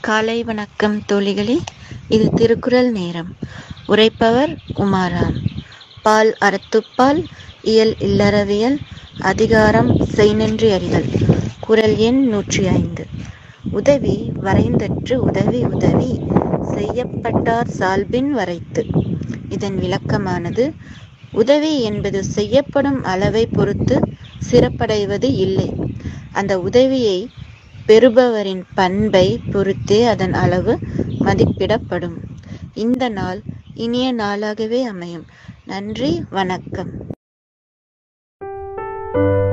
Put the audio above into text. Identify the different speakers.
Speaker 1: காலை வணக்கம் தோழிகளே இது திருக்குறள் நேரம் உரைப்பவர் உமாராம் பால் அறத்துப்பால் இயல் இல்லறவியல் அதிகாரம் செய்நின்றி அறிதல் குறள் எண் நூற்றி ஐந்து உதவி வரைந்தற்று உதவி உதவி செய்யப்பட்டார் சால்பின் வரைத்து இதன் விளக்கமானது உதவி என்பது செய்யப்படும் அளவை பொறுத்து சிறப்படைவது இல்லை அந்த உதவியை பெறுபவரின் பண்பை பொறுத்தே அதன் அளவு மதிப்பிடப்படும் இந்த நாள் இனிய நாளாகவே அமையும் நன்றி வணக்கம்